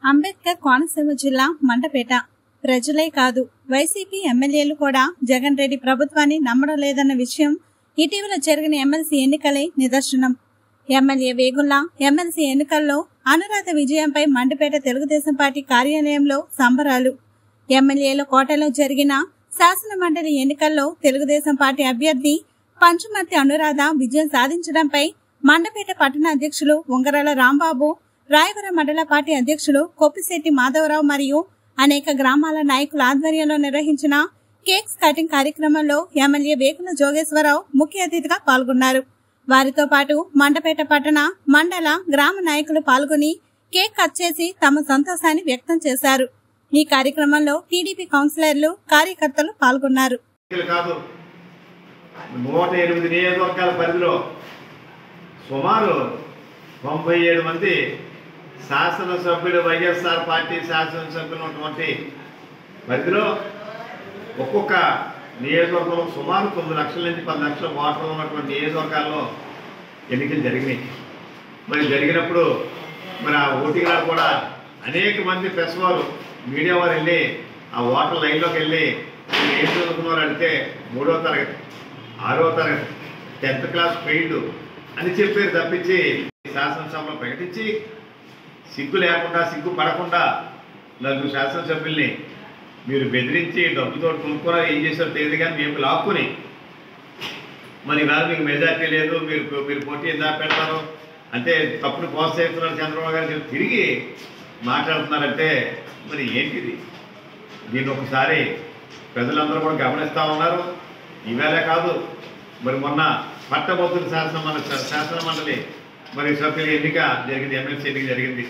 అంబేద్కర్ కోనసీమ జిల్లా మండపేట ప్రజలే కాదు వైసీపీ ఎమ్మెల్యేలు కూడా జగన్ రెడ్డి ప్రభుత్వాన్ని నమ్మడం లేదన్న విషయం ఇటీవల జరిగిన ఎమ్మెల్సీ ఎన్నికలే నిదర్శనం ఎమ్మెల్యే వేగుల్లా ఎమ్మెల్సీ ఎన్నికల్లో అనురాధ విజయంపై మండపేట తెలుగుదేశం పార్టీ కార్యాలయంలో సంబరాలు ఎమ్మెల్యేల కోటలో జరిగిన శాసన మండలి ఎన్నికల్లో తెలుగుదేశం పార్టీ అభ్యర్థి పంచుమర్తి అనురాధ విజయం సాధించడంపై మండపేట పట్టణ అధ్యక్షులు ఉంగరాల రాంబాబు రాయవరం మండల పార్టీ అధ్యక్షులు కొప్పిశెట్టి మాధవరావు మరియు అనేక గ్రామాల నాయకుల ఆధ్వర్యంలో నిర్వహించిన కేక్స్ కటింగ్ కార్యక్రమంలో ఎమ్మెల్యే వేకుల జోగేశ్వరరావు ముఖ్య అతిథిగా పాల్గొన్నారు వారితో పాటు మండపేట పట్టణ మండల గ్రామ నాయకులు పాల్గొని కేక్ కట్ చేసి తమ సంతోషాన్ని వ్యక్తం చేశారు ఈ కార్యక్రమంలో టీడీపీ కౌన్సిలర్లు కార్యకర్తలు పాల్గొన్నారు ఎన్నికలు కాదు నూట ఎనిమిది నియోజకవర్గాల పరిధిలో సుమారు తొంభై ఏడు మంది శాసనసభ్యులు వైఎస్ఆర్ పార్టీ శాసనసభ్యులు ఉన్నటువంటి పరిధిలో ఒక్కొక్క నియోజకవర్గంలో సుమారు తొమ్మిది లక్షల నుంచి పది లక్షల ఓటర్లు ఉన్నటువంటి నియోజకవర్గాల్లో ఎన్నికలు జరిగినాయి మరి జరిగినప్పుడు మరి ఆ ఓటింగ్ నాడు కూడా అనేక మంది ప్రెస్ వారు మీడియా వారు వెళ్ళి ఆ ఓటర్ లైన్లోకి వెళ్ళి "మీరు ఏం చదువుకున్నారు అంటే మూడో తరగతి ఆరో తరగతి టెన్త్ క్లాస్ ఫెయిల్డ్ అని చెప్పారు తప్పించి శాసనసభలో ప్రకటించి సిగ్గు లేకుండా సిగ్గు పడకుండా నలుగురు శాసనసభ్యుల్ని మీరు బెదిరించి డబ్బుతో కొనుక్కున్నారు ఏం చేశారో తెలియదు కానీ మేము లాక్కుని మరి ఇవాళ మీకు మెజార్టీ లేదు మీరు మీరు పోటీ ఎంత పెడతారు అంటే తప్పుడు ప్రోత్సహిస్తున్నారు చంద్రబాబు గారు చెప్పి తిరిగి మాట్లాడుతున్నారంటే మరి ఏంటిది దీన్ని ఒకసారి ప్రజలందరూ కూడా గమనిస్తూ ఉన్నారు ఈవేళ కాదు మరి మొన్న పట్టబోతున్న శాసన మండలి శాసన మండలి మరి సభ్యుల ఎన్నిక జరిగింది ఎమ్మెల్సీ ఎన్నిక జరిగింది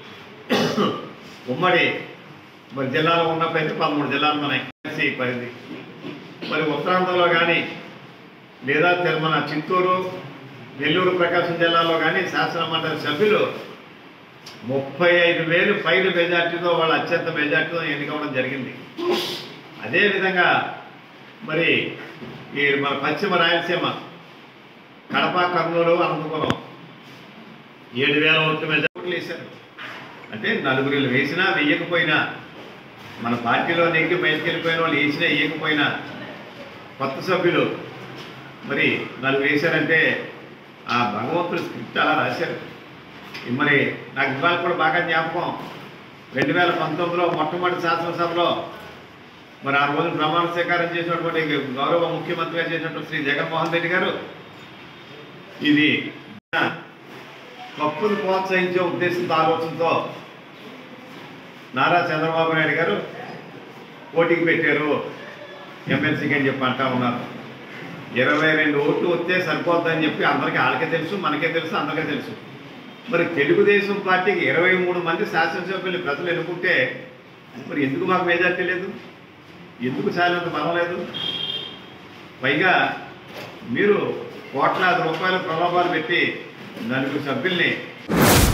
ఉమ్మడి మరి జిల్లాలో ఉన్నప్పుడైతే పదమూడు జిల్లాలు మన ఎమ్మెల్సీ పరిధి మరి ఉత్తరాంధ్రలో కానీ లేదా తెల- మన చిత్తూరు నెల్లూరు ప్రకాశం జిల్లాలో కానీ శాసన మండలి సభ్యులు ముప్పై ఐదు వేలు పైన మెజార్టీతో వాళ్ళ అత్యంత మెజార్టీతో ఎన్నికవడం జరిగింది అదేవిధంగా మరి ఈ మన పశ్చిమ రాయలసీమ కడప కర్నూలు అనంతపురం ఏడు వేల ఓట్ల మెజార్టీలు వేశారు అంటే నలుగురు వేసినా వెయ్యకపోయినా మన పార్టీలో నెగ్గి బయటకు వెళ్ళిపోయిన వాళ్ళు వేసినా వేయకపోయినా కొత్త సభ్యులు మరి నలుగురు వేశారంటే ఆ భగవంతుడు స్క్రిప్ట్ అలా రాశారు మరి నాకు ఇవాళ కూడా బాగా జ్ఞాపకం రెండు వేల పంతొమ్మిదిలో మొట్టమొదటి శాసనసభలో మరి ఆ రోజు ప్రమాణ స్వీకారం చేసినటువంటి గౌరవ ముఖ్యమంత్రిగా చేసినటువంటి శ్రీ జగన్మోహన్ రెడ్డి గారు ఇది కప్పును ప్రోత్సహించే ఉద్దేశంతో ఆలోచనతో నారా చంద్రబాబు నాయుడు గారు పోటీకి పెట్టారు ఎమ్మెల్సీకి అని చెప్పి అంటా ఉన్నారు ఇరవై రెండు ఓట్లు వస్తే సరిపోద్దని చెప్పి అందరికీ వాళ్ళకే తెలుసు మనకే తెలుసు అందరికీ తెలుసు మరి తెలుగుదేశం పార్టీకి ఇరవై మూడు మంది శాసనసభ్యులు ప్రజలు ఎన్నుకుంటే మరి ఎందుకు మాకు మెజార్టీ లేదు ఎందుకు చాలంత బలం లేదు పైగా మీరు కోట్లాది రూపాయల ప్రలోభాలు పెట్టి నలుగురు సభ్యుల్ని